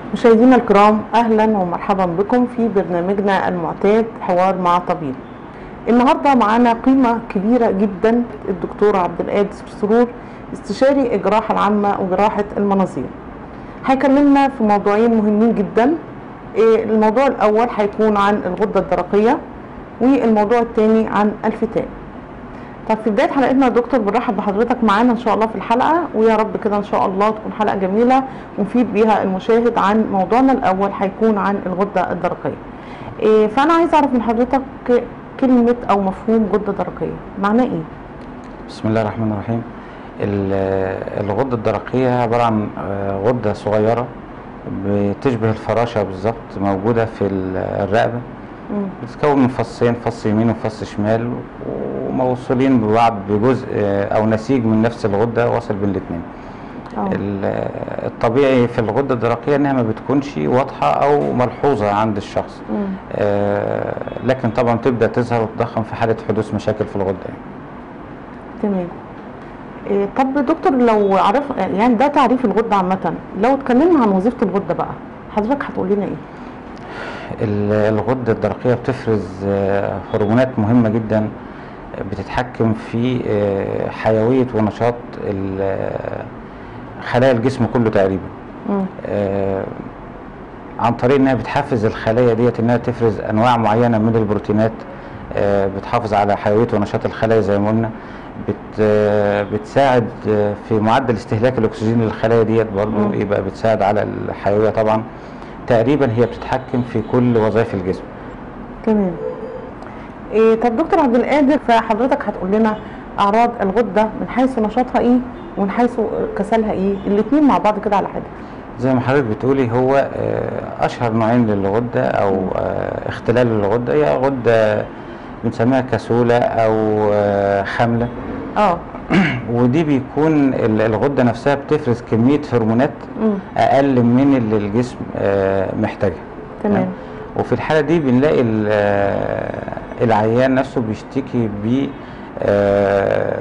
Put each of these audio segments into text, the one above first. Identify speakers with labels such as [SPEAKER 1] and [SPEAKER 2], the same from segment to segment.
[SPEAKER 1] مشاهدينا الكرام اهلا ومرحبا بكم في برنامجنا المعتاد حوار مع طبيب. النهارده معانا قيمه كبيره جدا الدكتور عبد القادر سرور استشاري الجراحه العامه وجراحه المناظير. هيكلمنا في موضوعين مهمين جدا. إيه، الموضوع الاول هيكون عن الغده الدرقيه والموضوع الثاني عن الفتاء. طب في بدايه حلقتنا يا دكتور بنرحب بحضرتك معانا ان شاء الله في الحلقه ويا رب كده ان شاء الله تكون حلقه جميله ونفيد بيها المشاهد عن موضوعنا الاول هيكون عن الغده الدرقيه. إيه فانا عايز اعرف من حضرتك كلمه او مفهوم غده درقيه معناه ايه؟
[SPEAKER 2] بسم الله الرحمن الرحيم ال- الغدة الدرقية عبارة عن آه، غدة صغيرة بتشبه الفراشة بالظبط موجودة في ال- الرقبة
[SPEAKER 1] مم.
[SPEAKER 2] بتتكون من فصين فص يمين وفص شمال وموصولين ببعض بجزء آه، أو نسيج من نفس الغدة واصل بين الاتنين
[SPEAKER 1] اه
[SPEAKER 2] ال- آه، الطبيعي في الغدة الدرقية إنها ما بتكونش واضحة أو ملحوظة عند الشخص
[SPEAKER 1] مم.
[SPEAKER 2] آه، لكن طبعا تبدأ تظهر وتضخم في حالة حدوث مشاكل في الغدة يعني.
[SPEAKER 1] تمام. إيه طب دكتور لو عرف يعني ده تعريف الغده عامه لو اتكلمنا عن وظيفه الغده بقى حضرتك هتقول لنا ايه؟
[SPEAKER 2] ال- الغدة الدرقية بتفرز آه، هرمونات مهمة جدا بتتحكم في آه، حيوية ونشاط ال- آه، خلايا الجسم كله تقريبا
[SPEAKER 1] مم.
[SPEAKER 2] آه، عن طريق انها بتحفز الخلايا ديت انها تفرز انواع معينة من البروتينات آه، بتحافظ على حيوية ونشاط الخلايا زي ما قلنا بت آه، بتساعد آه، في معدل استهلاك الاكسجين للخلايا ديت برضو
[SPEAKER 1] مم.
[SPEAKER 2] يبقى بتساعد على الحيوية طبعا تقريبا هي بتتحكم في كل وظائف الجسم
[SPEAKER 1] تمام. إيه طب دكتور عبد القادر فحضرتك هتقول لنا اعراض الغده من حيث نشاطها ايه ومن حيث كسلها ايه الاثنين مع بعض كده على حده.
[SPEAKER 2] زي ما حضرتك بتقولي هو آه، اشهر نوعين للغده او آه، اختلال للغده هي غده بنسميها كسوله او آه، خامله
[SPEAKER 1] اه
[SPEAKER 2] ودي بيكون ال- الغده نفسها بتفرز كميه هرمونات
[SPEAKER 1] مم.
[SPEAKER 2] اقل من اللي الجسم آه، محتاجها
[SPEAKER 1] تمام.
[SPEAKER 2] وفي الحاله دي بنلاقي ال- آه، العيان نفسه بيشتكي ب آه،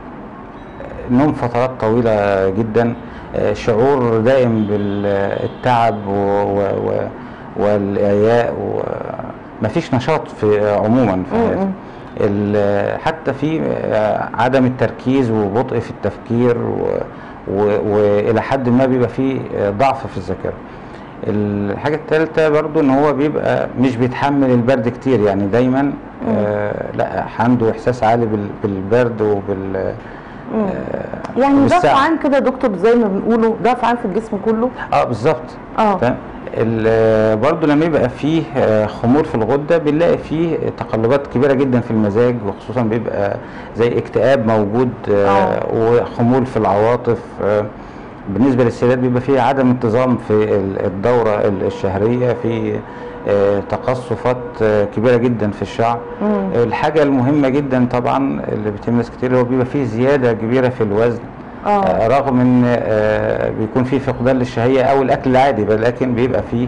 [SPEAKER 2] نوم فترات طويله جدا آه، شعور دائم بالتعب و- و- و- والاعياء ومفيش نشاط في عموما في
[SPEAKER 1] مم.
[SPEAKER 2] حياته
[SPEAKER 1] مم.
[SPEAKER 2] ال- حتى في آه، عدم التركيز وبطء في التفكير و- و- والى حد ما بيبقى فيه آه، ضعف في الذاكره الحاجه الثالثه برضو ان هو بيبقى مش بيتحمل البرد كتير يعني دايما آه لا عنده احساس عالي بال- بالبرد وبال
[SPEAKER 1] مم.
[SPEAKER 2] آه
[SPEAKER 1] يعني ده
[SPEAKER 2] بالسعة.
[SPEAKER 1] عام كده يا دكتور زي ما بنقوله ده عام في الجسم كله
[SPEAKER 2] اه بالظبط
[SPEAKER 1] اه
[SPEAKER 2] تمام ال- آه، برضو لما يبقى فيه آه، خمول في الغده بنلاقي فيه تقلبات كبيره جدا في المزاج وخصوصا بيبقى زي اكتئاب موجود آه،
[SPEAKER 1] آه.
[SPEAKER 2] وخمول في العواطف آه، بالنسبه للسيدات بيبقى فيه عدم انتظام في ال- الدوره ال- الشهريه في آه، تقصفات آه، كبيره جدا في الشعر
[SPEAKER 1] مم.
[SPEAKER 2] الحاجه المهمه جدا طبعا اللي بتهم ناس كتير هو بيبقى فيه زياده كبيره في الوزن
[SPEAKER 1] اه
[SPEAKER 2] آه، رغم ان آه، بيكون في فقدان للشهيه او الاكل العادي بل لكن بيبقى فيه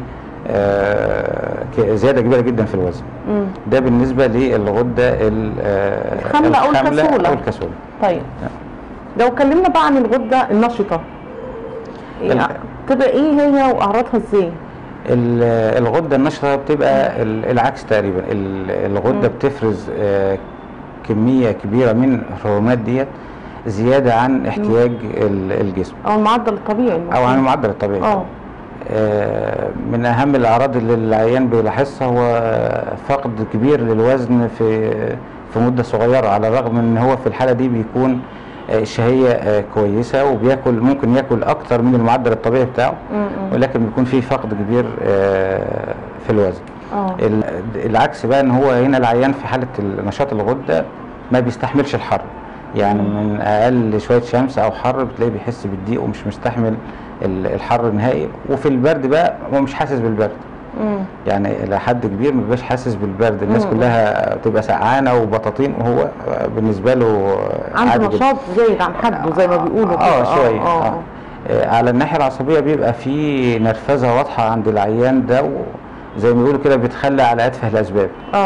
[SPEAKER 2] آه، ك- زياده كبيره جدا في الوزن
[SPEAKER 1] مم.
[SPEAKER 2] ده بالنسبه للغده ال- آه،
[SPEAKER 1] الخاملة أو الكسولة.
[SPEAKER 2] او الكسوله
[SPEAKER 1] طيب لو اتكلمنا بقى عن الغده النشطه
[SPEAKER 2] ال-
[SPEAKER 1] إيه تبقى ايه هي واعراضها ازاي؟
[SPEAKER 2] ال- الغده النشطه بتبقى ال- العكس تقريبا ال- الغده بتفرز آه، كميه كبيره من الهرمونات ديت زياده عن احتياج ال- الجسم
[SPEAKER 1] او المعدل الطبيعي
[SPEAKER 2] او عن المعدل الطبيعي
[SPEAKER 1] اه
[SPEAKER 2] آه، من اهم الاعراض اللي العيان بيلاحظها هو فقد كبير للوزن في في مده صغيره على الرغم ان هو في الحاله دي بيكون آه، الشهيه آه، كويسه وبياكل ممكن ياكل اكتر من المعدل الطبيعي بتاعه
[SPEAKER 1] مم.
[SPEAKER 2] ولكن بيكون في فقد كبير آه، في الوزن
[SPEAKER 1] اه
[SPEAKER 2] ال- العكس بقى ان هو هنا العيان في حاله نشاط الغده ما بيستحملش الحر يعني من اقل شويه شمس او حر بتلاقيه بيحس بالضيق ومش مستحمل ال- الحر نهائي وفي البرد بقى هو مش حاسس بالبرد
[SPEAKER 1] مم.
[SPEAKER 2] يعني الى حد كبير ما بيبقاش حاسس بالبرد الناس
[SPEAKER 1] مم.
[SPEAKER 2] كلها بتبقى سقعانه وبطاطين وهو بالنسبه له
[SPEAKER 1] عنده
[SPEAKER 2] عادي جدا.
[SPEAKER 1] نشاط زايد عن حده زي ما بيقولوا كده.
[SPEAKER 2] اه شويه
[SPEAKER 1] اه
[SPEAKER 2] آه. آه، على الناحيه العصبيه بيبقى في نرفزه واضحه عند العيان ده زي ما بيقولوا كده بيتخلى على اتفه الاسباب
[SPEAKER 1] اه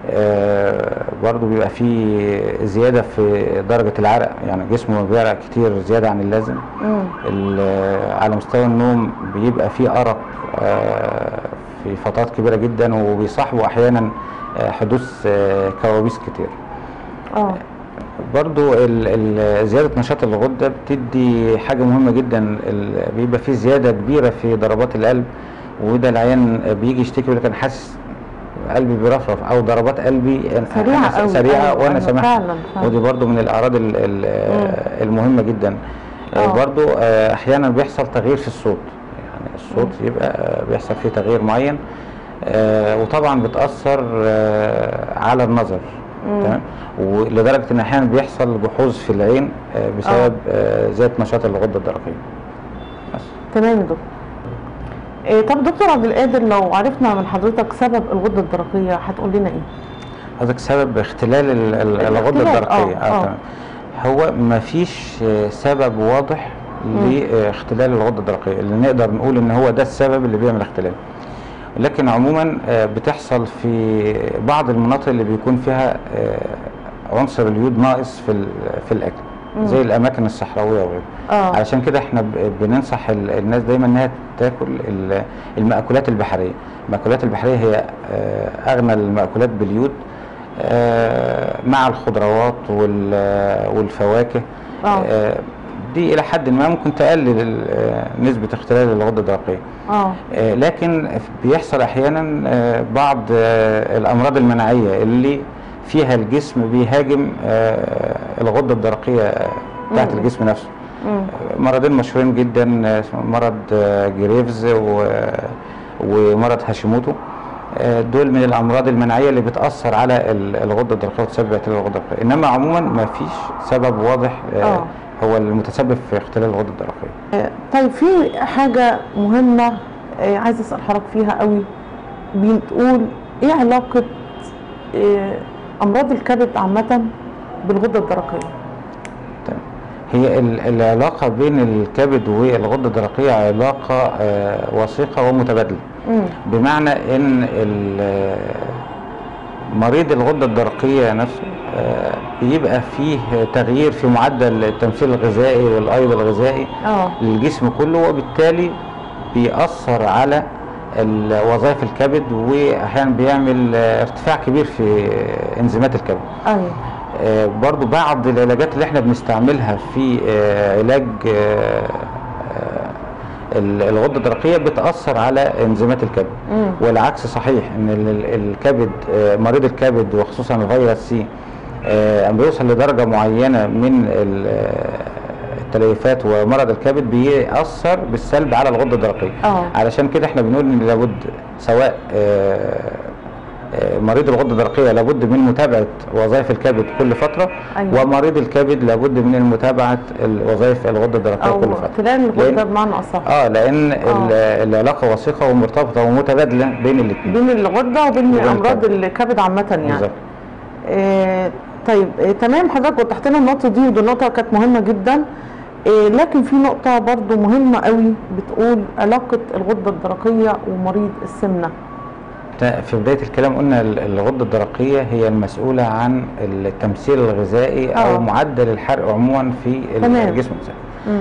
[SPEAKER 2] آه، برضو بيبقى فيه زياده في درجه العرق يعني جسمه بيعرق كتير زياده عن اللازم
[SPEAKER 1] مم.
[SPEAKER 2] ال- على مستوى النوم بيبقى فيه أرق آه، في فترات كبيرة جدا وبيصاحبه أحيانا آه، حدوث آه، كوابيس كتير
[SPEAKER 1] اه
[SPEAKER 2] برضو ال- ال- زيادة نشاط الغدة بتدي حاجة مهمة جدا ال- بيبقى فيه زيادة كبيرة في ضربات القلب وده العيان بيجي يشتكي يقول لك أنا حاسس قلبي بيرفرف أو ضربات قلبي أنا-
[SPEAKER 1] سريعة
[SPEAKER 2] أنا
[SPEAKER 1] أوي،
[SPEAKER 2] سريعة
[SPEAKER 1] أيوة،
[SPEAKER 2] وأنا
[SPEAKER 1] أيوة،
[SPEAKER 2] سامعها
[SPEAKER 1] فعلا، فعلا.
[SPEAKER 2] ودي برضو من الأعراض ال- ال- المهمة جدا
[SPEAKER 1] آه.
[SPEAKER 2] آه. برضو آه، أحيانا بيحصل تغيير في الصوت يعني الصوت يبقى آه، بيحصل فيه تغيير معين آه، وطبعا بتأثر آه، على النظر تمام ولدرجة إن أحيانا بيحصل جحوظ في العين آه، بسبب آه، زيادة نشاط الغدة الدرقية بس
[SPEAKER 1] تمام يا دكتور إيه طب دكتور عبد القادر لو عرفنا من حضرتك سبب الغده الدرقيه هتقول لنا ايه؟
[SPEAKER 2] قصدك سبب اختلال ال- ال- الغدة
[SPEAKER 1] الاختلال،
[SPEAKER 2] الدرقية
[SPEAKER 1] آه، آه.
[SPEAKER 2] تمام هو مفيش آه، سبب واضح لاختلال الغدة الدرقية اللي نقدر نقول ان هو ده السبب اللي بيعمل اختلال لكن عموما آه، بتحصل في بعض المناطق اللي بيكون فيها آه، عنصر اليود ناقص في ال- في الاكل زي الاماكن الصحراويه وغيره
[SPEAKER 1] اه
[SPEAKER 2] علشان كده احنا ب- بننصح ال- الناس دايما انها تاكل ال- المأكولات البحريه المأكولات البحريه هي آه، اغنى المأكولات باليود آه، مع الخضروات وال- والفواكه
[SPEAKER 1] آه.
[SPEAKER 2] آه، دي الى حد ما ممكن تقلل ال- آه، نسبه اختلال الغده الدرقيه
[SPEAKER 1] اه
[SPEAKER 2] آه، لكن بيحصل احيانا آه، بعض آه، الامراض المناعيه اللي فيها الجسم بيهاجم آه، الغده الدرقيه بتاعت
[SPEAKER 1] مم.
[SPEAKER 2] الجسم نفسه
[SPEAKER 1] مم.
[SPEAKER 2] مرضين مشهورين جدا آه، اسمه مرض آه، جريفز و- ومرض هاشيموتو آه، دول من الامراض المناعيه اللي بتاثر على ال- الغده الدرقيه وتسبب اعتلال الغده الدرقيه انما عموما ما فيش سبب واضح آه،
[SPEAKER 1] آه.
[SPEAKER 2] هو المتسبب في اختلال الغده الدرقيه
[SPEAKER 1] آه، طيب في حاجه مهمه آه، عايزه اسال حضرتك فيها قوي بتقول ايه علاقه آه، امراض الكبد عامه بالغده الدرقيه؟
[SPEAKER 2] تمام. هي ال- العلاقة بين الكبد والغدة الدرقية علاقة آه، وثيقة ومتبادلة
[SPEAKER 1] مم.
[SPEAKER 2] بمعنى ان ال- مريض الغدة الدرقية نفسه آه، بيبقى فيه تغيير في معدل التمثيل الغذائي والايض الغذائي
[SPEAKER 1] اه
[SPEAKER 2] للجسم كله وبالتالي بيأثر على ال- وظائف الكبد واحيانا بيعمل آه، ارتفاع كبير في انزيمات الكبد
[SPEAKER 1] ايوه
[SPEAKER 2] آه، برضو بعض العلاجات اللي احنا بنستعملها في آه، علاج آه، آه، ال- الغده الدرقيه بتاثر على انزيمات الكبد
[SPEAKER 1] مم.
[SPEAKER 2] والعكس صحيح ان ال- ال- الكبد آه، مريض الكبد وخصوصا الفيروس سي آه، اما بيوصل لدرجه معينه من ال- آه، التليفات ومرض الكبد بيأثر بالسلب على الغده الدرقيه
[SPEAKER 1] اه
[SPEAKER 2] علشان كده احنا بنقول ان لابد سواء آه، آه، مريض الغده الدرقيه لابد من متابعه وظائف الكبد كل فتره
[SPEAKER 1] أيوة.
[SPEAKER 2] ومريض الكبد لابد من متابعه وظائف الغده الدرقيه
[SPEAKER 1] او
[SPEAKER 2] كل فتره
[SPEAKER 1] اختلال الغده
[SPEAKER 2] لأن-
[SPEAKER 1] بمعنى اصح
[SPEAKER 2] اه لان ال- العلاقه وثيقه ومرتبطه ومتبادله بين الاثنين
[SPEAKER 1] بين الغده وبين
[SPEAKER 2] وبين
[SPEAKER 1] امراض
[SPEAKER 2] الكبد.
[SPEAKER 1] الكبد عامه يعني
[SPEAKER 2] بالظبط
[SPEAKER 1] آه طيب آه تمام حضرتك وضحت لنا النقطه دي ودي نقطه كانت مهمه جدا آه لكن في نقطه برضو مهمه قوي بتقول علاقه الغده الدرقيه ومريض السمنه
[SPEAKER 2] تا- في بدايه الكلام قلنا ال- الغده الدرقيه هي المسؤوله عن التمثيل الغذائي
[SPEAKER 1] آه.
[SPEAKER 2] او معدل الحرق عموما في
[SPEAKER 1] تمام.
[SPEAKER 2] الجسم الانسان
[SPEAKER 1] مم.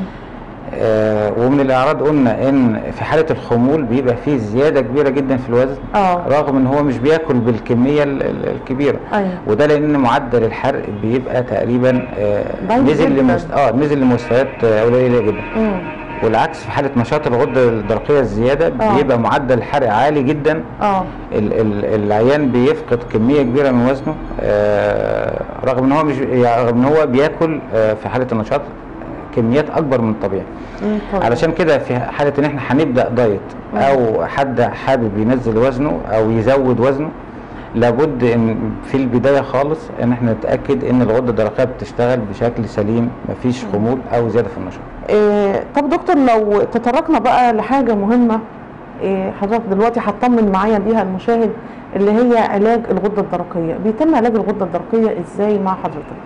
[SPEAKER 2] آه، ومن الاعراض قلنا ان في حاله الخمول بيبقى فيه زياده كبيره جدا في الوزن
[SPEAKER 1] اه
[SPEAKER 2] رغم ان هو مش بياكل بالكميه ال- ال- الكبيره
[SPEAKER 1] ايوه
[SPEAKER 2] وده لان معدل الحرق بيبقى تقريبا آه،
[SPEAKER 1] ضعيف
[SPEAKER 2] نزل
[SPEAKER 1] جداً.
[SPEAKER 2] لمست... اه نزل لمستويات آه، قليله جدا
[SPEAKER 1] مم.
[SPEAKER 2] والعكس في حاله نشاط الغده الدرقيه الزياده
[SPEAKER 1] آه.
[SPEAKER 2] بيبقى معدل الحرق عالي جدا
[SPEAKER 1] اه
[SPEAKER 2] ال- ال- العيان بيفقد كميه كبيره من وزنه آه، رغم ان هو مش يعني رغم ان هو بياكل آه، في حاله النشاط كميات اكبر من الطبيعي
[SPEAKER 1] مم. طبعاً.
[SPEAKER 2] علشان كده في حاله ان احنا هنبدا دايت او حد حابب ينزل وزنه او يزود وزنه لابد ان في البدايه خالص ان احنا نتاكد ان الغده الدرقيه بتشتغل بشكل سليم مفيش خمول او زياده في النشاط
[SPEAKER 1] إيه طب دكتور لو تطرقنا بقى لحاجة مهمة إيه حضرتك دلوقتي هتطمن معايا بيها المشاهد اللي هي علاج الغدة الدرقية بيتم علاج الغدة الدرقية ازاي مع حضرتك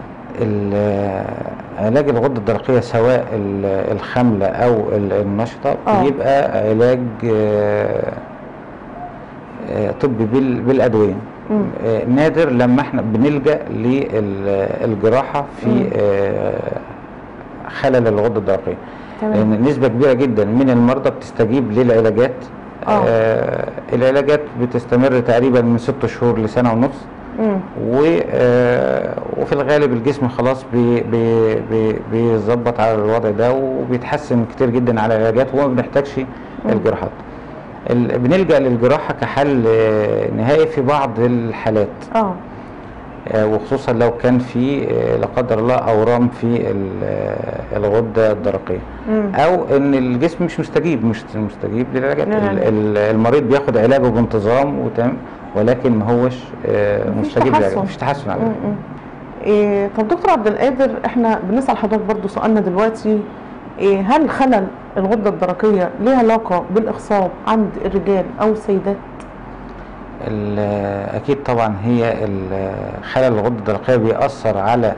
[SPEAKER 2] ال- علاج الغده الدرقيه سواء ال- الخامله او ال- النشطه
[SPEAKER 1] آه.
[SPEAKER 2] بيبقى علاج آه، آه، طبي بال- بالادويه
[SPEAKER 1] مم.
[SPEAKER 2] آه، نادر لما احنا بنلجا للجراحه في
[SPEAKER 1] مم.
[SPEAKER 2] آه، خلل الغده الدرقيه
[SPEAKER 1] تمام
[SPEAKER 2] لان نسبه كبيره جدا من المرضى بتستجيب للعلاجات
[SPEAKER 1] آه.
[SPEAKER 2] آه العلاجات بتستمر تقريبا من ست شهور لسنه ونص
[SPEAKER 1] مم.
[SPEAKER 2] و آه، وفي الغالب الجسم خلاص بي- بي- بي- بيظبط على الوضع ده وبيتحسن كتير جدا على العلاجات وما بنحتاجش الجراحات ال- بنلجأ للجراحة كحل آه، نهائي في بعض الحالات
[SPEAKER 1] اه
[SPEAKER 2] آه، وخصوصا لو كان في آه، لا قدر الله أورام في ال- آه، الغدة الدرقية
[SPEAKER 1] مم.
[SPEAKER 2] أو إن الجسم مش مستجيب مش مستجيب للعلاجات
[SPEAKER 1] لا، لا،
[SPEAKER 2] ال-
[SPEAKER 1] لا.
[SPEAKER 2] ال- المريض بياخد علاجه بانتظام وتمام ولكن ما هوش آه،
[SPEAKER 1] مفيش
[SPEAKER 2] مستجيب
[SPEAKER 1] تحسن.
[SPEAKER 2] للعلاج مفيش تحسن على
[SPEAKER 1] مم. مم. إيه طب دكتور عبد القادر احنا بنسال حضرتك برضو سؤالنا دلوقتي إيه هل خلل الغده الدرقيه ليه علاقه بالاخصاب عند الرجال او السيدات؟
[SPEAKER 2] ال- اكيد طبعا هي ال- خلل الغده الدرقيه بيأثر على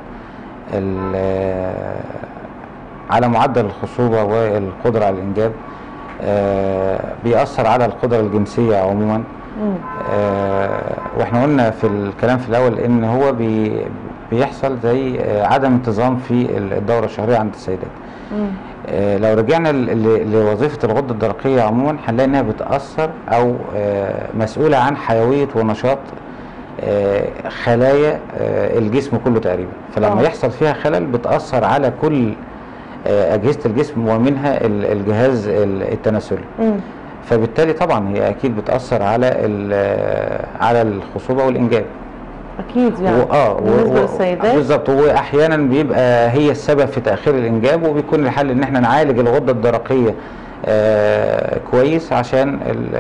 [SPEAKER 2] ال- على معدل الخصوبه والقدره على الانجاب آه، بيأثر على القدره الجنسيه عموما
[SPEAKER 1] مم.
[SPEAKER 2] آه، واحنا قلنا في الكلام في الاول ان هو بي بيحصل زي آه، عدم انتظام في الدوره الشهريه عند السيدات
[SPEAKER 1] مم.
[SPEAKER 2] آه، لو رجعنا ل- ل- لوظيفة الغدة الدرقية عموما هنلاقي انها بتأثر او آه، مسؤولة عن حيوية ونشاط آه، خلايا آه، الجسم كله تقريبا فلما
[SPEAKER 1] آه.
[SPEAKER 2] يحصل فيها خلل بتأثر على كل آه، أجهزة الجسم ومنها ال- الجهاز ال- التناسلي
[SPEAKER 1] مم.
[SPEAKER 2] فبالتالي طبعا هي اكيد بتأثر على ال- على الخصوبة والإنجاب
[SPEAKER 1] اكيد يعني
[SPEAKER 2] واه و-
[SPEAKER 1] بالنسبه
[SPEAKER 2] و-
[SPEAKER 1] للسيدات
[SPEAKER 2] بالظبط واحيانا بيبقى هي السبب في تاخير الانجاب وبيكون الحل ان احنا نعالج الغده الدرقيه آه كويس عشان ال-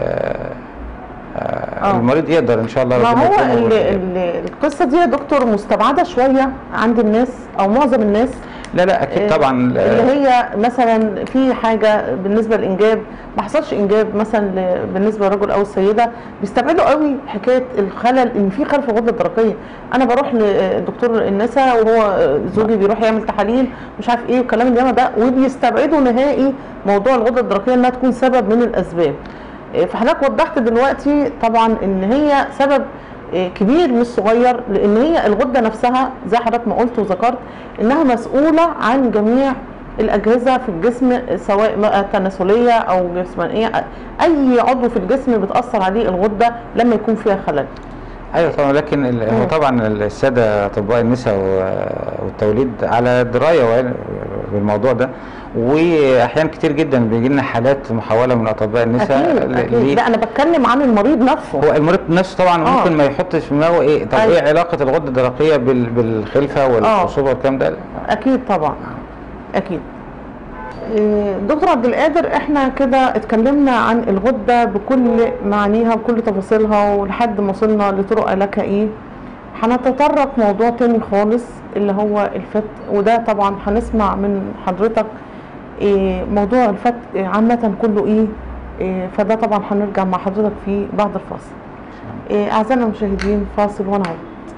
[SPEAKER 2] آه
[SPEAKER 1] آه.
[SPEAKER 2] المريض يقدر ان شاء الله
[SPEAKER 1] ما
[SPEAKER 2] ربنا
[SPEAKER 1] هو
[SPEAKER 2] يكرمه
[SPEAKER 1] ال-
[SPEAKER 2] ويرجع.
[SPEAKER 1] ال- القصه دي يا دكتور مستبعده شويه عند الناس او معظم الناس
[SPEAKER 2] لا لا اكيد
[SPEAKER 1] آه،
[SPEAKER 2] طبعا
[SPEAKER 1] اللي هي مثلا في حاجه بالنسبه للانجاب ما حصلش انجاب مثلا ل- بالنسبه للرجل او السيده بيستبعدوا قوي حكايه الخلل ان في خلل في الغده الدرقيه انا بروح لدكتور النساء وهو زوجي بيروح يعمل تحاليل مش عارف ايه والكلام الجامع ده وبيستبعدوا نهائي موضوع الغده الدرقيه انها تكون سبب من الاسباب إيه، فحضرتك وضحت دلوقتي طبعا ان هي سبب إيه، كبير مش صغير لان هي الغده نفسها زي حضرتك ما قلت وذكرت انها مسؤوله عن جميع الاجهزه في الجسم سواء بقى تناسليه او جسمانيه اي عضو في الجسم بتاثر عليه الغده لما يكون فيها خلل
[SPEAKER 2] ايوه طبعا لكن ال- هو
[SPEAKER 1] مم.
[SPEAKER 2] طبعا الساده اطباء النساء و- والتوليد على درايه وعلم بالموضوع ده واحيان كتير جدا بيجي لنا حالات محوله من اطباء النساء
[SPEAKER 1] اكيد
[SPEAKER 2] ل-
[SPEAKER 1] اكيد
[SPEAKER 2] ل-
[SPEAKER 1] لا انا بتكلم عن المريض نفسه
[SPEAKER 2] هو المريض نفسه طبعا
[SPEAKER 1] آه.
[SPEAKER 2] ممكن ما يحطش في دماغه ايه طب
[SPEAKER 1] أيوة.
[SPEAKER 2] ايه علاقه الغده الدرقيه بال- بالخلفه والخصوبه والكلام ده
[SPEAKER 1] اكيد طبعا اكيد إيه، دكتور عبد القادر احنا كده اتكلمنا عن الغده بكل معانيها وكل تفاصيلها ولحد ما وصلنا لطرق علاجها ايه هنتطرق موضوع تاني خالص اللي هو الفت وده طبعا هنسمع من حضرتك إيه موضوع الفت إيه عامة كله ايه, إيه فده طبعا هنرجع مع حضرتك فيه بعد الفاصل إيه اعزائنا المشاهدين فاصل ونعود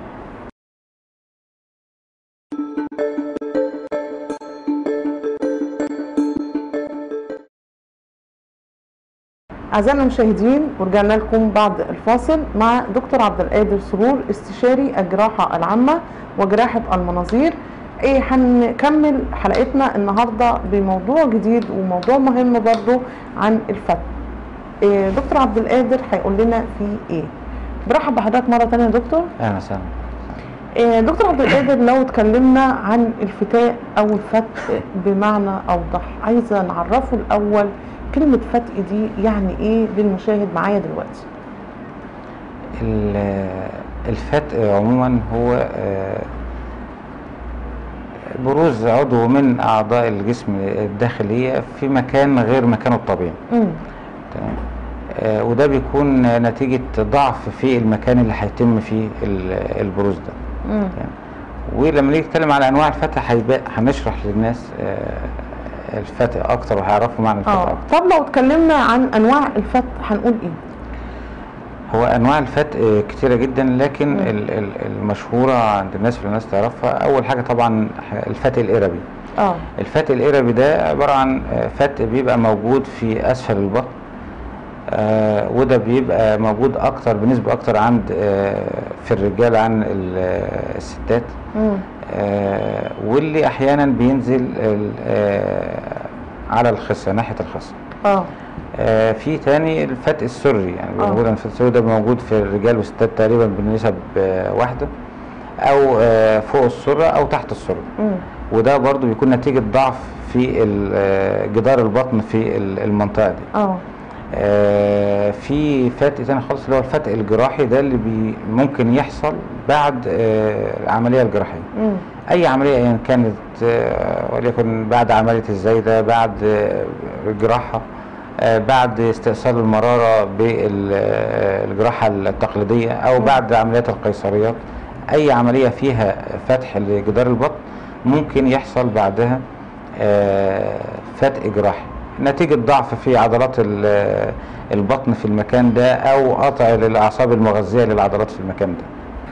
[SPEAKER 1] أعزائنا المشاهدين ورجعنا لكم بعد الفاصل مع دكتور عبد القادر سرور استشاري الجراحة العامة وجراحة المناظير ايه هنكمل حلقتنا النهارده بموضوع جديد وموضوع مهم برضو عن الفتح إيه دكتور عبد القادر هيقول لنا فيه ايه برحب بحضرتك مرة تانية يا دكتور
[SPEAKER 2] اهلا وسهلا
[SPEAKER 1] إيه دكتور عبد القادر لو اتكلمنا عن الفتاء او الفتق بمعنى اوضح عايزه نعرفه الاول كلمه فتق دي يعني ايه للمشاهد معايا دلوقتي
[SPEAKER 2] ال- الفتق عموما هو آه، بروز عضو من اعضاء الجسم الداخليه في مكان غير مكانه الطبيعي
[SPEAKER 1] امم
[SPEAKER 2] تمام آه، وده بيكون نتيجه ضعف في المكان اللي هيتم فيه ال- البروز ده
[SPEAKER 1] امم
[SPEAKER 2] ولما نيجي نتكلم على انواع الفتح هيبقى هنشرح للناس آه، الفتح اكتر وهيعرفوا معنى الفتح
[SPEAKER 1] اه
[SPEAKER 2] اكتر
[SPEAKER 1] طب لو اتكلمنا عن انواع الفتق هنقول ايه
[SPEAKER 2] هو انواع الفتق آه، كتيره جدا لكن
[SPEAKER 1] مم.
[SPEAKER 2] ال- ال- المشهوره عند الناس اللي الناس تعرفها اول حاجه طبعا الفتق القربي
[SPEAKER 1] اه
[SPEAKER 2] الفتق القربي ده عباره عن آه، فتق بيبقى موجود في اسفل البطن آه، وده بيبقى موجود اكتر بنسبه اكتر عند آه، في الرجال عن ال- آه، الستات
[SPEAKER 1] مم.
[SPEAKER 2] آه، واللي احيانا بينزل ال- آه، على الخصيه ناحيه الخصيه
[SPEAKER 1] اه
[SPEAKER 2] آه، في تاني الفتق السري يعني
[SPEAKER 1] آه.
[SPEAKER 2] بنقول ان الفتق السري ده موجود في الرجال والستات تقريبا بنسب آه، واحده او آه، فوق السره او تحت السره
[SPEAKER 1] مم.
[SPEAKER 2] وده برضو بيكون نتيجه ضعف في ال- آه، جدار البطن في ال- المنطقه دي
[SPEAKER 1] اه
[SPEAKER 2] آه، في فتق تاني خالص اللي هو الفتق الجراحي ده اللي بي ممكن يحصل بعد آه، العمليه الجراحيه
[SPEAKER 1] مم.
[SPEAKER 2] اي عمليه ايا كانت آه، وليكن بعد عمليه الزايده بعد آه، الجراحه آه، بعد استئصال المراره بالجراحه التقليديه او بعد عمليات القيصريات اي عمليه فيها فتح لجدار البطن ممكن يحصل بعدها آه، فتق جراحي نتيجه ضعف في عضلات ال- البطن في المكان ده او قطع للاعصاب المغذيه للعضلات في المكان ده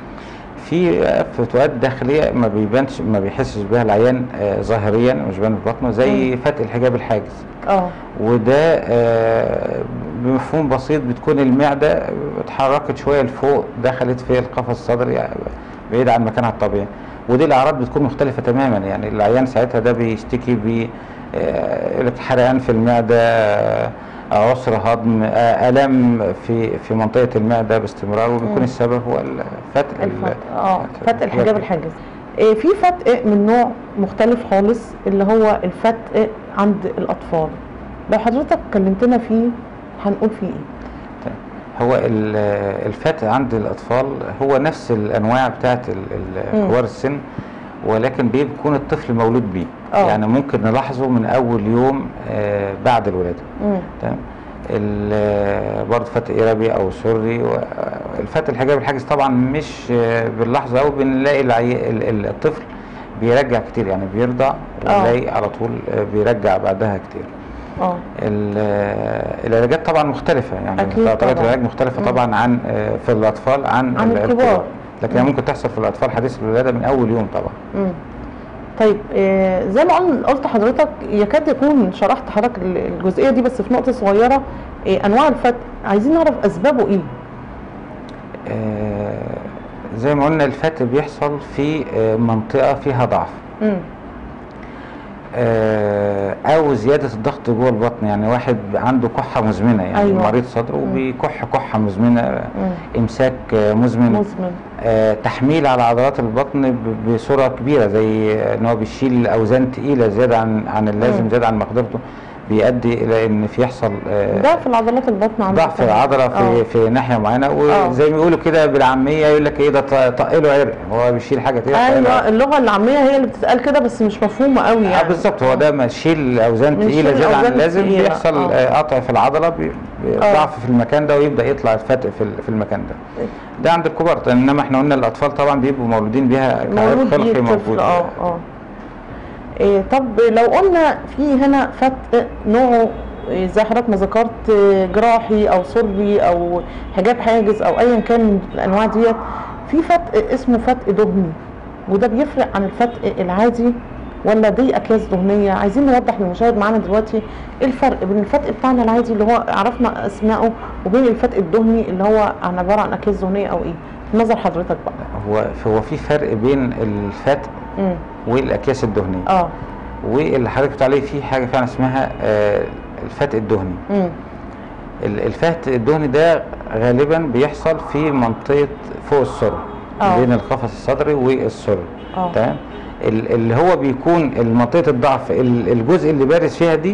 [SPEAKER 2] في فتوات داخليه ما بيبانش ما بيحسش بها العيان آه، ظاهريا مش بان في بطنه زي فتق الحجاب الحاجز
[SPEAKER 1] اه
[SPEAKER 2] وده آه، بمفهوم بسيط بتكون المعده اتحركت شويه لفوق دخلت في القفص الصدري يعني بعيد عن مكانها الطبيعي ودي الاعراض بتكون مختلفه تماما يعني العيان ساعتها ده بيشتكي ب آه، حرقان في المعده آه، عسر هضم آه، الم في في منطقه المعده باستمرار وبيكون
[SPEAKER 1] مم.
[SPEAKER 2] السبب هو الفتق ال-
[SPEAKER 1] الفتق اه فتق الحجاب الحاجز إيه في فتق من نوع مختلف خالص اللي هو الفتق عند الاطفال لو حضرتك كلمتنا فيه هنقول فيه ايه
[SPEAKER 2] هو ال- الفتق عند الاطفال هو نفس الانواع بتاعت ال- ال-
[SPEAKER 1] مم.
[SPEAKER 2] كبار السن ولكن بيكون الطفل مولود بيه
[SPEAKER 1] آه.
[SPEAKER 2] يعني ممكن نلاحظه من اول يوم آه، بعد الولاده
[SPEAKER 1] مم.
[SPEAKER 2] تمام ال- برضه فتق إربي او سري و- الفتق الحجاب الحاجز طبعا مش آه، بنلاحظه او بنلاقي العي... ال- ال- الطفل بيرجع كتير يعني بيرضع
[SPEAKER 1] آه.
[SPEAKER 2] ونلاقي على طول آه، بيرجع بعدها كتير
[SPEAKER 1] اه
[SPEAKER 2] ال- آه، العلاجات طبعا مختلفة يعني
[SPEAKER 1] أكيد
[SPEAKER 2] طريقة
[SPEAKER 1] طبعاً.
[SPEAKER 2] العلاج مختلفة
[SPEAKER 1] مم.
[SPEAKER 2] طبعا عن آه، في الأطفال عن,
[SPEAKER 1] عن
[SPEAKER 2] ال-
[SPEAKER 1] الكبار.
[SPEAKER 2] لكن هي
[SPEAKER 1] مم.
[SPEAKER 2] ممكن تحصل في الأطفال حديث الولادة من أول يوم طبعا
[SPEAKER 1] مم. طيب إيه زي ما قل- قلت حضرتك يكاد يكون شرحت حضرتك ال- الجزئيه دي بس في نقطه صغيره إيه انواع الفتق عايزين نعرف اسبابه ايه
[SPEAKER 2] آه، زي ما قلنا الفتق بيحصل في آه، منطقة فيها ضعف
[SPEAKER 1] مم.
[SPEAKER 2] آه، او زياده الضغط جوه البطن يعني واحد عنده كحه مزمنه يعني
[SPEAKER 1] أيوة.
[SPEAKER 2] مريض صدر
[SPEAKER 1] مم.
[SPEAKER 2] وبيكح كحه مزمنه
[SPEAKER 1] مم.
[SPEAKER 2] امساك آه، مزمن
[SPEAKER 1] مزمن
[SPEAKER 2] آه، تحميل على عضلات البطن ب- بصوره كبيره زي آه، ان هو بيشيل اوزان تقيله زياده عن عن اللازم
[SPEAKER 1] مم.
[SPEAKER 2] زياده عن مقدرته بيؤدي الى ان في يحصل آه،
[SPEAKER 1] ضعف العضلات البطن عند
[SPEAKER 2] ضعف
[SPEAKER 1] الطفل.
[SPEAKER 2] العضله في
[SPEAKER 1] آه.
[SPEAKER 2] في ناحيه معينه
[SPEAKER 1] آه.
[SPEAKER 2] وزي ما بيقولوا كده بالعاميه يقول لك ايه ده ط- طقله عرق هو بيشيل حاجه كده طقله
[SPEAKER 1] ايوه
[SPEAKER 2] عرق.
[SPEAKER 1] اللغه العاميه هي اللي بتتقال كده بس مش مفهومه قوي
[SPEAKER 2] آه
[SPEAKER 1] يعني
[SPEAKER 2] بالظبط هو ده ما شيل اوزان
[SPEAKER 1] بنشيل
[SPEAKER 2] تقيله زياده عن
[SPEAKER 1] الأوزان
[SPEAKER 2] اللازم
[SPEAKER 1] التقيلة،
[SPEAKER 2] بيحصل
[SPEAKER 1] آه.
[SPEAKER 2] آه، قطع في العضله بي- بي-
[SPEAKER 1] آه.
[SPEAKER 2] ضعف في المكان ده ويبدا يطلع الفتق في ال- في المكان ده ده عند الكبار طيب انما احنا قلنا الاطفال طبعا بيبقوا مولودين بيها
[SPEAKER 1] مولود
[SPEAKER 2] كعيب
[SPEAKER 1] بيه
[SPEAKER 2] خلقي
[SPEAKER 1] الطفل
[SPEAKER 2] موجود
[SPEAKER 1] اه اه إيه طب لو قلنا في هنا فتق نوعه إيه زي حضرتك ما ذكرت إيه، جراحي او سري او حجاب حاجز او ايا كان من الانواع ديت في فتق اسمه فتق دهني وده بيفرق عن الفتق العادي ولا دي اكياس دهنيه عايزين نوضح للمشاهد معانا دلوقتي ايه الفرق بين الفتق بتاعنا العادي اللي هو عرفنا اسمائه وبين الفتق الدهني اللي هو عن عباره عن اكياس دهنيه او ايه نظر حضرتك بقى
[SPEAKER 2] هو هو في فرق بين الفتق
[SPEAKER 1] امم
[SPEAKER 2] والاكياس الدهنيه
[SPEAKER 1] اه
[SPEAKER 2] واللي حضرتك بتقول عليه في حاجه فعلا اسمها آه، الفتق الدهني
[SPEAKER 1] امم
[SPEAKER 2] ال- الفتق الدهني ده غالبا بيحصل في منطقه فوق السر
[SPEAKER 1] آه.
[SPEAKER 2] بين القفص الصدري والسر
[SPEAKER 1] اه
[SPEAKER 2] تمام ال- اللي هو بيكون منطقه الضعف ال- الجزء اللي بارز فيها دي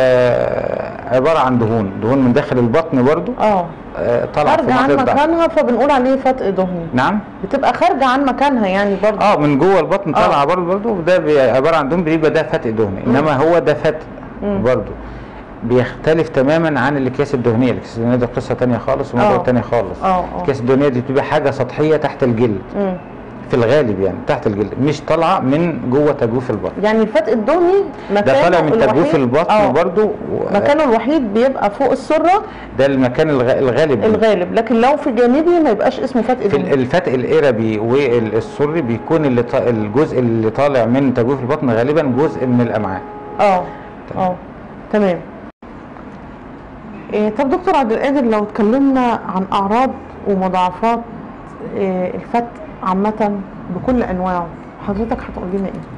[SPEAKER 2] آه عباره عن دهون دهون من داخل البطن برضو
[SPEAKER 1] اه
[SPEAKER 2] آه طالعه في
[SPEAKER 1] خارجه عن
[SPEAKER 2] منطقه الضعف
[SPEAKER 1] مكانها فبنقول عليه فتق دهني
[SPEAKER 2] نعم
[SPEAKER 1] بتبقى خارجه عن مكانها يعني برضه
[SPEAKER 2] اه من جوه البطن
[SPEAKER 1] آه.
[SPEAKER 2] طالعه برضو برضو وده بي- عباره عن دهون بيبقى ده فتق دهني
[SPEAKER 1] مم.
[SPEAKER 2] انما هو ده فتق
[SPEAKER 1] مم.
[SPEAKER 2] برضو بيختلف تماما عن الاكياس الدهنيه الاكياس الدهنيه دي قصه تانية خالص وموضوع
[SPEAKER 1] آه.
[SPEAKER 2] تاني خالص
[SPEAKER 1] اه اه
[SPEAKER 2] الاكياس الدهنيه دي بتبقى حاجه سطحيه تحت الجلد
[SPEAKER 1] مم.
[SPEAKER 2] في الغالب يعني تحت الجلد مش طالعه من جوه تجويف البطن
[SPEAKER 1] يعني الفتق الدهني مكانه
[SPEAKER 2] ده طالع من تجويف
[SPEAKER 1] الوحيد-
[SPEAKER 2] البطن
[SPEAKER 1] آه.
[SPEAKER 2] برضو و-
[SPEAKER 1] مكانه الوحيد بيبقى فوق السره
[SPEAKER 2] ده المكان الغ- الغالب ليه.
[SPEAKER 1] الغالب لكن لو في جانبي ما يبقاش اسمه فتق
[SPEAKER 2] في ال-
[SPEAKER 1] دهني
[SPEAKER 2] الفتق الإربي والسري بيكون اللي ط- الجزء اللي طالع من تجويف البطن غالبا جزء من الأمعاء
[SPEAKER 1] اه اه تمام إيه طب دكتور عبد القادر لو اتكلمنا عن اعراض ومضاعفات إيه الفتق عامة بكل انواعه حضرتك هتقول لنا ايه؟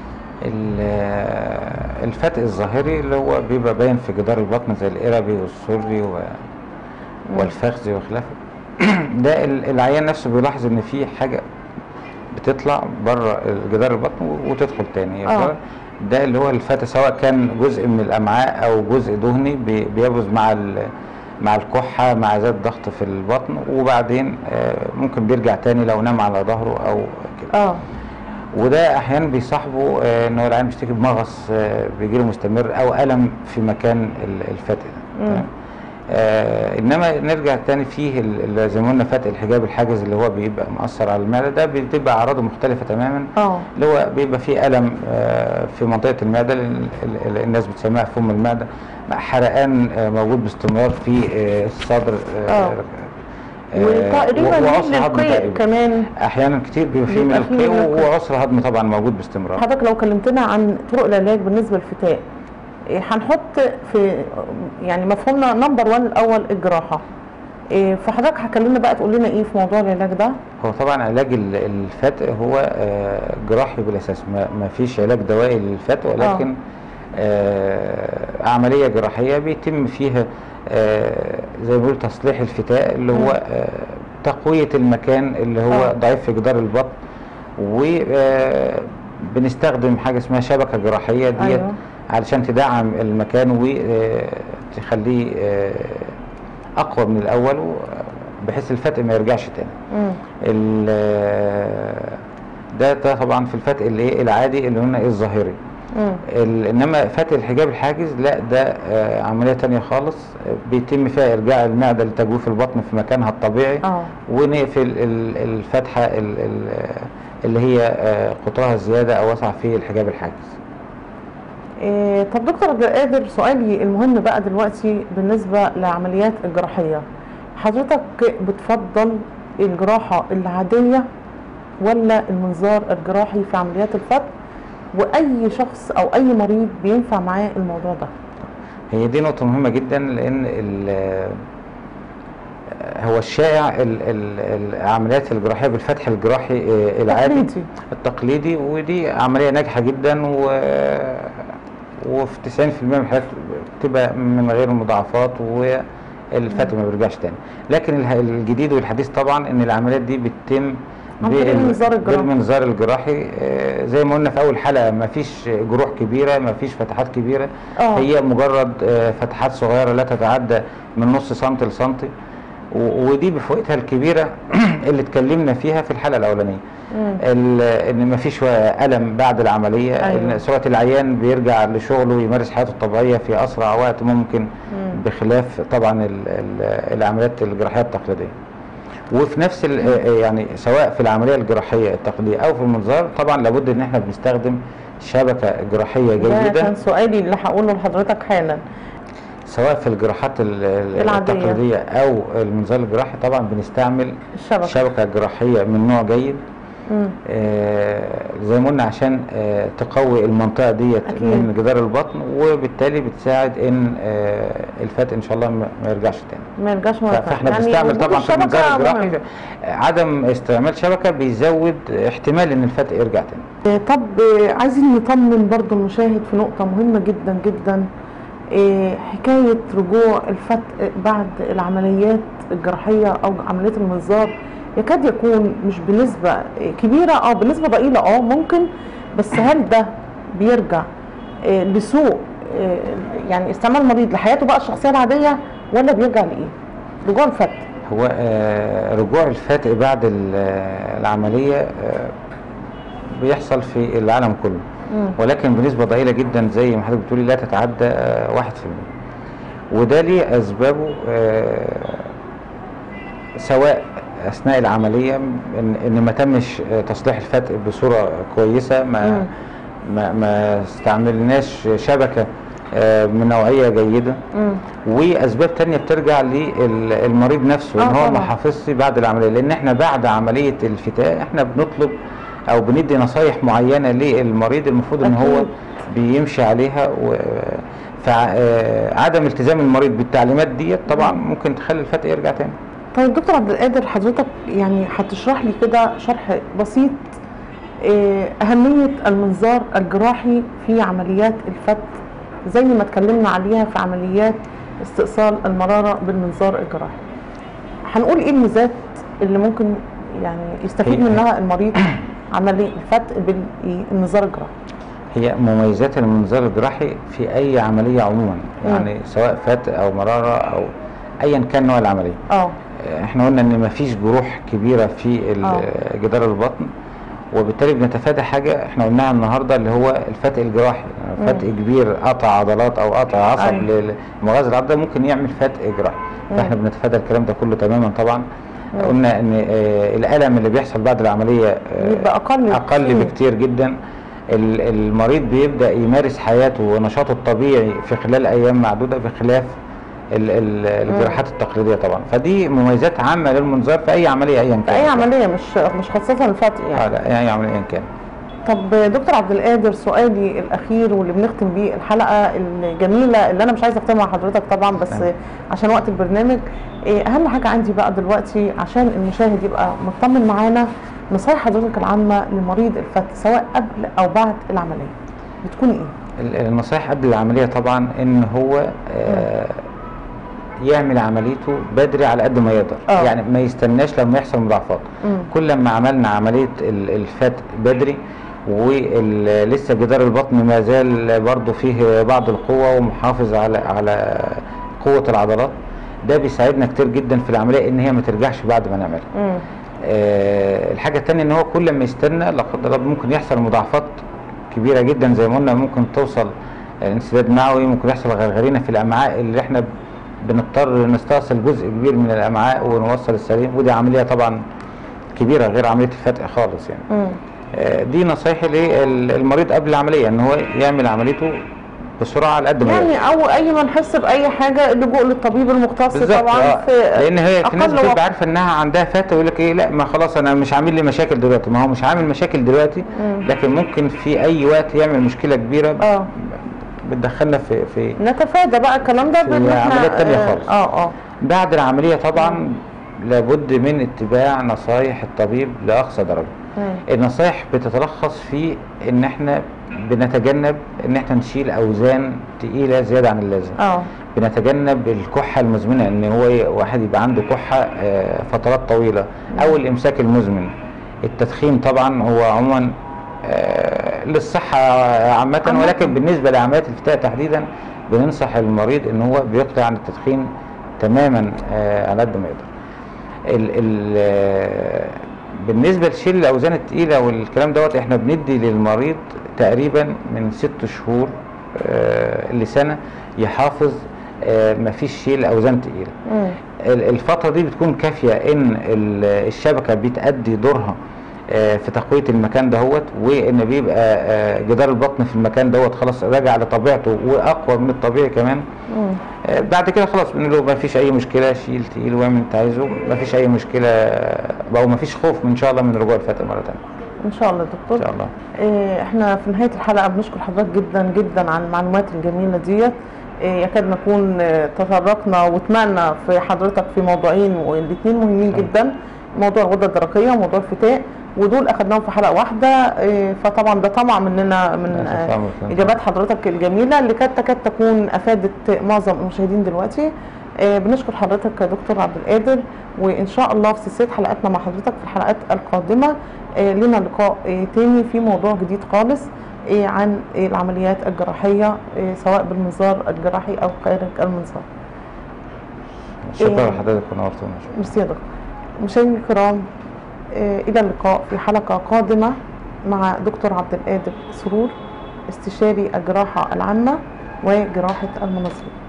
[SPEAKER 2] ال- الفتق الظاهري اللي هو بيبقى باين في جدار البطن زي القربي والسري و- والفخذي وخلافه ده ال- العيان نفسه بيلاحظ ان في حاجه بتطلع بره جدار البطن و- وتدخل تاني
[SPEAKER 1] آه.
[SPEAKER 2] ده اللي هو الفتق سواء كان جزء من الامعاء او جزء دهني بي- بيبرز مع ال- مع الكحه مع زاد ضغط في البطن وبعدين آه، ممكن بيرجع تاني لو نام على ظهره او كده
[SPEAKER 1] اه
[SPEAKER 2] وده احيانا بيصاحبه آه، ان هو العيان بيشتكي بمغص آه، بيجيله مستمر او الم في مكان ال- الفتق ده
[SPEAKER 1] مم.
[SPEAKER 2] تمام؟ آه انما نرجع تاني فيه ال- ال- زي ما قلنا فتق الحجاب الحاجز اللي هو بيبقى مأثر على المعده ده بتبقى اعراضه مختلفه تماما
[SPEAKER 1] اه
[SPEAKER 2] اللي هو بيبقى فيه الم آه في منطقه المعده اللي ال- ال- الناس بتسميها فم المعده حرقان آه موجود باستمرار في آه الصدر
[SPEAKER 1] آه. وتقريبا
[SPEAKER 2] وعسر
[SPEAKER 1] من
[SPEAKER 2] هضم
[SPEAKER 1] القيء
[SPEAKER 2] تقريبا.
[SPEAKER 1] كمان
[SPEAKER 2] احيانا كتير بيبقى فيه من
[SPEAKER 1] بيبقى فيه من
[SPEAKER 2] القيء
[SPEAKER 1] القيء.
[SPEAKER 2] وعسر هضم طبعا موجود باستمرار
[SPEAKER 1] حضرتك لو كلمتنا عن طرق العلاج بالنسبه للفتاء إيه هنحط في يعني مفهومنا نمبر 1 الاول الجراحه إيه فحضرتك هتكلمنا بقى تقول لنا ايه في موضوع العلاج ده
[SPEAKER 2] هو طبعا علاج ال- الفتق هو آه، جراحي بالاساس ما ما فيش علاج دوائي للفتق ولكن آه عمليه جراحيه بيتم فيها آه زي ما بيقولوا تصليح الفتاء اللي
[SPEAKER 1] مم.
[SPEAKER 2] هو آه تقويه المكان اللي هو
[SPEAKER 1] آه.
[SPEAKER 2] ضعيف في جدار البطن وبنستخدم حاجه اسمها شبكه جراحيه ديت
[SPEAKER 1] أيوة.
[SPEAKER 2] علشان تدعم المكان وتخليه اقوى من الاول و- بحيث الفتق ما يرجعش تاني
[SPEAKER 1] مم.
[SPEAKER 2] ال- ده ده طبعا في الفتق اللي ايه العادي اللي قلنا ايه الظاهري
[SPEAKER 1] مم.
[SPEAKER 2] ال- انما فتق الحجاب الحاجز لا ده آه، عمليه تانية خالص آه، بيتم فيها ارجاع المعده لتجويف البطن في مكانها الطبيعي
[SPEAKER 1] اه
[SPEAKER 2] ونقفل ال- الفتحه ال- ال- اللي هي آه، قطرها زياده او وسع في الحجاب الحاجز
[SPEAKER 1] إيه طب دكتور عبد القادر سؤالي المهم بقى دلوقتي بالنسبه للعمليات الجراحيه حضرتك بتفضل الجراحه العاديه ولا المنظار الجراحي في عمليات الفتق واي شخص او اي مريض بينفع معاه الموضوع ده
[SPEAKER 2] هي دي نقطة مهمة جدا لأن ال- هو الشائع ال- ال- العمليات الجراحية بالفتح الجراحي آه، العادي
[SPEAKER 1] تقليدي.
[SPEAKER 2] التقليدي ودي عملية ناجحة جدا و وفي 90% من الحالات بتبقى من غير مضاعفات والفتح ما بيرجعش تاني لكن اله- الجديد والحديث طبعا ان العمليات دي بتتم
[SPEAKER 1] عن طريق
[SPEAKER 2] بال-
[SPEAKER 1] المنظار الجراحي.
[SPEAKER 2] بالمنظار الجراحي آه، زي ما قلنا في اول حلقه ما فيش جروح كبيره ما فيش فتحات كبيره
[SPEAKER 1] آه.
[SPEAKER 2] هي مجرد آه، فتحات صغيره لا تتعدى من نص سنتي لسنتي و- ودي بفوائدها الكبيره اللي اتكلمنا فيها في الحلقه الاولانيه
[SPEAKER 1] مم.
[SPEAKER 2] ال- ان ما فيش الم بعد العمليه
[SPEAKER 1] أيوة.
[SPEAKER 2] ان سرعه العيان بيرجع لشغله ويمارس حياته الطبيعيه في اسرع وقت ممكن
[SPEAKER 1] مم.
[SPEAKER 2] بخلاف طبعا ال- ال- العمليات الجراحيه التقليديه وفي نفس ال- يعني سواء في العمليه الجراحيه التقليديه او في المنظار طبعا لابد ان احنا بنستخدم شبكه جراحيه
[SPEAKER 1] ده
[SPEAKER 2] جيده
[SPEAKER 1] كان سؤالي اللي هقوله لحضرتك حالا
[SPEAKER 2] سواء في الجراحات ال- ال-
[SPEAKER 1] العادية.
[SPEAKER 2] التقليديه او المنظار الجراحي طبعا بنستعمل
[SPEAKER 1] الشبكه
[SPEAKER 2] شبكه جراحيه من نوع جيد
[SPEAKER 1] مم.
[SPEAKER 2] آه، زي ما قلنا عشان آه، تقوي المنطقه ديت
[SPEAKER 1] أكيد.
[SPEAKER 2] من جدار البطن وبالتالي بتساعد ان آه، الفتق ان شاء الله ما ما يرجعش تاني
[SPEAKER 1] ما يرجعش
[SPEAKER 2] ف-
[SPEAKER 1] مرة تانية.
[SPEAKER 2] فاحنا
[SPEAKER 1] يعني
[SPEAKER 2] بنستعمل
[SPEAKER 1] وجود
[SPEAKER 2] طبعا في
[SPEAKER 1] الشبكة
[SPEAKER 2] المنظار الجراحي
[SPEAKER 1] مهم.
[SPEAKER 2] عدم استعمال شبكه بيزود احتمال ان الفتق يرجع تاني
[SPEAKER 1] آه، طب آه، عايزين نطمن برضو المشاهد في نقطة مهمة جدا جدا آه، حكاية رجوع الفتق بعد العمليات الجراحية أو عمليات المنظار يكاد يكون مش بنسبة آه، كبيرة اه بنسبة ضئيلة اه ممكن بس هل ده بيرجع آه، لسوء آه، يعني استعمال المريض لحياته بقى الشخصية العادية ولا بيرجع لإيه؟ رجوع الفتق
[SPEAKER 2] هو آه، رجوع الفتق بعد ال- العمليه آه، بيحصل في العالم كله
[SPEAKER 1] مم.
[SPEAKER 2] ولكن بنسبة ضئيلة جدا زي ما حضرتك بتقولي لا تتعدى آه، واحد في المية وده ليه أسبابه آه، سواء أثناء العملية إن, إن ما تمش آه، تصليح الفتق بصورة كويسة ما
[SPEAKER 1] مم.
[SPEAKER 2] ما, ما استعملناش شبكة آه، من نوعية جيدة
[SPEAKER 1] مم.
[SPEAKER 2] واسباب تانية بترجع للمريض نفسه
[SPEAKER 1] آه
[SPEAKER 2] ان هو ما
[SPEAKER 1] طبعا.
[SPEAKER 2] حافظش بعد العمليه لان احنا بعد عمليه الفتاء احنا بنطلب او بندي نصايح معينه للمريض المفروض ان هو
[SPEAKER 1] أكيد.
[SPEAKER 2] بيمشي عليها و فعدم التزام المريض بالتعليمات ديت طبعا ممكن تخلي الفتق يرجع تاني
[SPEAKER 1] طيب دكتور عبد القادر حضرتك يعني هتشرح لي كده شرح بسيط آه، أهمية المنظار الجراحي في عمليات الفتق زي ما اتكلمنا عليها في عمليات استئصال المرارة بالمنظار الجراحي هنقول ايه الميزات اللي ممكن يعني يستفيد
[SPEAKER 2] هي-
[SPEAKER 1] منها المريض عملية الفتق بالمنظار الجراحي
[SPEAKER 2] هي مميزات المنظار الجراحي في اي عمليه عموما يعني سواء فتق او مراره او ايا كان نوع العمليه
[SPEAKER 1] اه
[SPEAKER 2] احنا قلنا ان مفيش جروح كبيره في ال-
[SPEAKER 1] آه.
[SPEAKER 2] جدار البطن وبالتالي بنتفادى حاجه احنا قلناها النهارده اللي هو الفتق الجراحي يعني فتق كبير قطع عضلات او قطع عصب
[SPEAKER 1] أيوة.
[SPEAKER 2] ل- لمغذى العضله ده ممكن يعمل فتق جراحي فاحنا بنتفادى الكلام ده كله تماما طبعا قلنا ان آه، الالم اللي بيحصل بعد العمليه آه،
[SPEAKER 1] يبقى أقل
[SPEAKER 2] اقل
[SPEAKER 1] بكتير.
[SPEAKER 2] بكتير جدا ال- المريض بيبدا يمارس حياته ونشاطه الطبيعي في خلال ايام معدوده بخلاف ال- ال- الجراحات التقليديه طبعا فدي مميزات عامه للمنظار في اي عمليه ايا
[SPEAKER 1] في
[SPEAKER 2] كانت
[SPEAKER 1] أي عملية مش مش خاصة الفتق يعني
[SPEAKER 2] آه لا اي عمليه ايا كان
[SPEAKER 1] طب دكتور عبد القادر سؤالي الاخير واللي بنختم بيه الحلقه الجميله اللي انا مش عايزه اختمها مع حضرتك طبعا بس
[SPEAKER 2] تمام.
[SPEAKER 1] عشان وقت البرنامج إيه اهم حاجه عندي بقى دلوقتي عشان المشاهد يبقى مطمن معانا نصايح حضرتك العامه لمريض الفتق سواء قبل او بعد العمليه بتكون ايه؟
[SPEAKER 2] ال- النصائح قبل العمليه طبعا ان هو آه يعمل عمليته بدري على قد ما يقدر
[SPEAKER 1] آه.
[SPEAKER 2] يعني ما يستناش لما يحصل مضاعفات
[SPEAKER 1] مم.
[SPEAKER 2] كل ما عملنا عمليه ال- الفتق بدري ولسه جدار البطن ما زال برضه فيه بعض القوه ومحافظ على على قوه العضلات ده بيساعدنا كتير جدا في العمليه ان هي ما ترجعش بعد ما نعملها
[SPEAKER 1] مم.
[SPEAKER 2] آه، الحاجة التانية ان هو كل ما يستنى لا قدر الله ممكن يحصل مضاعفات كبيرة جدا زي ما قلنا ممكن توصل آه، انسداد معوي ممكن يحصل غرغرينة في الامعاء اللي احنا بنضطر نستأصل جزء كبير من الامعاء ونوصل السليم ودي عملية طبعا كبيرة غير عملية الفتق خالص يعني
[SPEAKER 1] مم.
[SPEAKER 2] آه، دي نصايح للمريض قبل العملية ان هو يعمل عمليته بسرعة على قد ما يقدر
[SPEAKER 1] يعني او اي ما نحس باي حاجه اللجوء للطبيب المختص
[SPEAKER 2] بالظبط
[SPEAKER 1] طبعا
[SPEAKER 2] آه.
[SPEAKER 1] في
[SPEAKER 2] لان هي في ناس
[SPEAKER 1] أقل
[SPEAKER 2] بتبقى
[SPEAKER 1] وقت.
[SPEAKER 2] عارفه انها عندها فتة ويقول لك ايه لا ما خلاص انا مش عامل لي مشاكل دلوقتي ما هو مش عامل مشاكل دلوقتي
[SPEAKER 1] مم.
[SPEAKER 2] لكن ممكن في اي وقت يعمل مشكله كبيره
[SPEAKER 1] اه
[SPEAKER 2] بتدخلنا في في
[SPEAKER 1] نتفادى بقى الكلام ده
[SPEAKER 2] في
[SPEAKER 1] بإن إحنا-
[SPEAKER 2] عمليات تانية
[SPEAKER 1] آه،
[SPEAKER 2] خالص.
[SPEAKER 1] اه اه
[SPEAKER 2] بعد العمليه طبعا لابد من اتباع نصايح الطبيب لاقصى درجه
[SPEAKER 1] مم.
[SPEAKER 2] النصايح بتتلخص في ان احنا بنتجنب ان احنا نشيل اوزان تقيله زياده عن اللازم
[SPEAKER 1] اه
[SPEAKER 2] بنتجنب الكحه المزمنه ان هو ي- واحد يبقى عنده كحه آه، فترات طويله او الامساك المزمن التدخين طبعا هو عموما آه، للصحه عامه
[SPEAKER 1] عامة.
[SPEAKER 2] ولكن بالنسبه لعمليات الفتاء تحديدا بننصح المريض ان هو بيقطع عن التدخين تماما آه، على قد ما يقدر ال ال آه، بالنسبه لشيل الاوزان الثقيله والكلام دوت احنا بندي للمريض تقريبا من ست شهور آه، لسنه يحافظ آه، مفيش شيل اوزان تقيله
[SPEAKER 1] مم.
[SPEAKER 2] ال- الفترة دي بتكون كافية ان ال- الشبكة بتأدي دورها آه، في تقوية المكان دهوت وان بيبقى آه، جدار البطن في المكان دوت خلاص راجع لطبيعته واقوى من الطبيعي كمان
[SPEAKER 1] مم.
[SPEAKER 2] آه، بعد كده خلاص بنقول له ما فيش اي مشكلة شيل تقيل واعمل اللي انت عايزه ما فيش اي مشكلة آه، او ما فيش خوف من ان شاء الله من رجوع الفتاة مرة تانية
[SPEAKER 1] ان شاء الله يا دكتور
[SPEAKER 2] ان شاء الله
[SPEAKER 1] إيه، احنا في نهايه الحلقه بنشكر حضرتك جدا جدا على المعلومات الجميله ديت إيه، يكاد نكون آه، تطرقنا واتمعنا في حضرتك في موضوعين والاثنين مهمين
[SPEAKER 2] تمام.
[SPEAKER 1] جدا موضوع الغده الدرقيه وموضوع الفتاء ودول اخدناهم في حلقه واحده إيه، فطبعا ده طمع مننا من
[SPEAKER 2] للأسف
[SPEAKER 1] آه،
[SPEAKER 2] أمر كان
[SPEAKER 1] اجابات حضرتك الجميله اللي كانت تكاد تكون افادت معظم المشاهدين دلوقتي آه، بنشكر حضرتك يا دكتور عبد القادر وان شاء الله في سلسله حلقاتنا مع حضرتك في الحلقات القادمه آه، لنا لقاء آه، تاني في موضوع جديد خالص آه، عن آه، العمليات الجراحيه آه، سواء بالمنظار الجراحي او خارج المنظار
[SPEAKER 2] شكرا
[SPEAKER 1] إيه.
[SPEAKER 2] لحضرتك ونورتونا شكرا
[SPEAKER 1] ميرسي يا دكتور مشاهدينا الكرام آه، الى اللقاء في حلقه قادمه مع دكتور عبد القادر سرور استشاري الجراحه العامه وجراحه المناظير